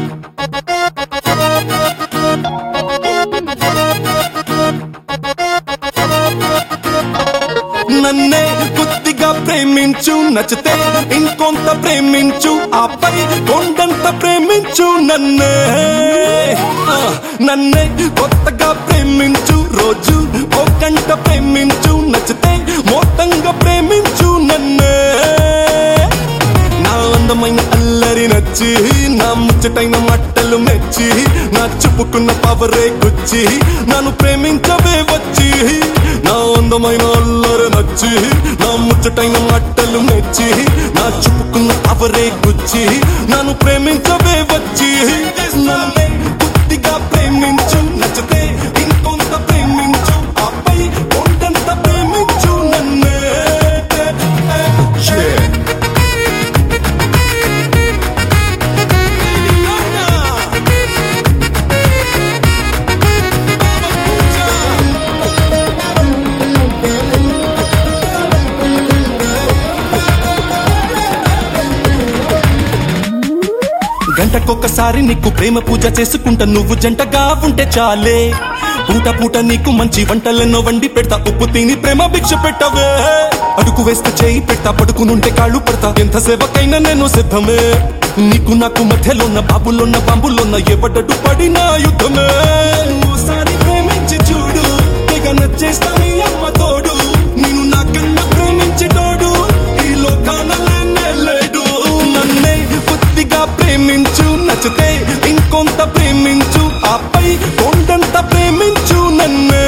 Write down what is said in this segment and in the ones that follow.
నన్నే కొద్దిగా ప్రేమించు నచ్చితే ఇంకొంత ప్రేమించు ఆపై కొండంత ప్రేమించు నన్నే ఆ, నన్నే కొత్తగా ప్రేమించు రోజు ఓ గంట ప్రేమించు నచ్చితే మొత్తంగా ప్రేమించు నన్నే నా అందమైన అల్లరి నచ్చి నా ముచ్చటైన మట్టలు మెచ్చి నా చెప్పుకున్న పవరే గుచ్చి నన్ను ప్రేమించవే వచ్చి నా అందమైన అల్లరి నచ్చి నా ముచ్చటైన మట్టలు మెచ్చి నా చెప్పుకున్న పవరే గుచ్చి నన్ను ప్రేమించవే వచ్చి నన్నే బుద్ధిగా ప్రేమించు నచ్చితే ఇంకొంత ప్రేమించు ఆపై కొండంత ప్రేమించు నన్నే Yeah. గంటకొక్కసారి నీకు ప్రేమ పూజ చేసుకుంటా నువ్వు జంటగా ఉంటే చాలే పూట పూట నీకు మంచి వంటలెన్నో వండి పెడతా ఉప్పు తిని ప్రేమ భిక్ష పెట్టవే అడుగు వేస్తే చేయి పెడతా పడుకునుంటే కాళ్ళు పడతా ఎంత సేవకైనా నేను సిద్ధమే నీకు నాకు మధ్యలోన్న బాబులోన్న బాంబులోన్న ఎవడటు పడిన యుద్ధమే ఓసారి ప్రేమించి చూడు తెగ నచ్చేస్తా నీ అమ్మ తోడు నేను నాకన్నా ప్రేమించేటోడు ఈ లోకాన లేనే లేడు నన్నే కొద్దిగా ప్రేమించు నచ్చితే ఇంకొంత ప్రేమించు ఆపై కొండంత ప్రేమించు నన్నే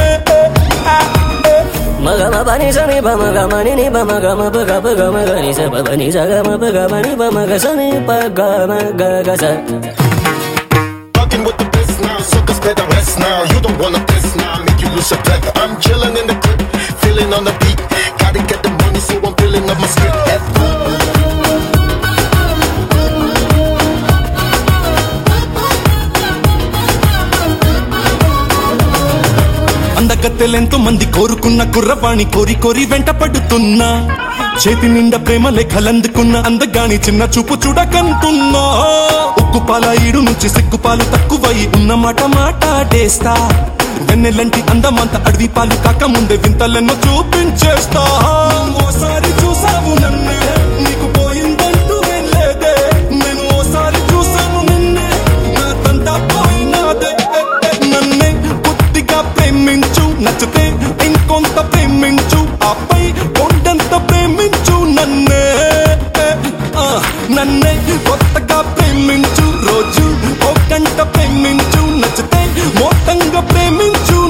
మగ మని సని బమ గమని ని బమ గమ ప గ ప గమ గ ని స ప ని స గ మ ప గ మ ని బమ గ స ని ప గ మ గ గ స Fucking with the best now, suckers better rest now. You don't wanna test now, make you lose your breath. I'm chilling in the crib, feeling on the beat. Gotta get the money, so I'm filling up my script. Yeah. అందగత్తెలెంతో మంది కోరుకున్న కుర్రవాణి కోరి కోరి వెంట పడుతున్నా చేతి నిండా ప్రేమ లేఖలందుకున్న అందగాని చిన్న చూపు చూడకంటున్నా ఉక్కుపాల ఈడు నుంచి సిక్కుపాలు తక్కువై ఉన్న మాట మాట్లాడేస్తా వెన్నెలంటి అందమంత అడవి పాలు కాక ముందే వింతలెన్నో చూపించేస్తా ఓసారి చూసావు నన్నే నీకు పోయిందంటూ ఏం లేదే నేను ఓసారి చూసాను నిన్నే నా తంతా పోయినాదే నన్నే కొద్దిగా ప్రేమించు నచ్చితే ఇంకొంత ప్రేమించు ఆపై కొండంత ప్రేమించు నన్నే ఆ, నన్నే కొత్తగా ప్రేమించు రోజు ఓ గంట ప్రేమించు నచ్చితే మొత్తంగా ప్రేమించు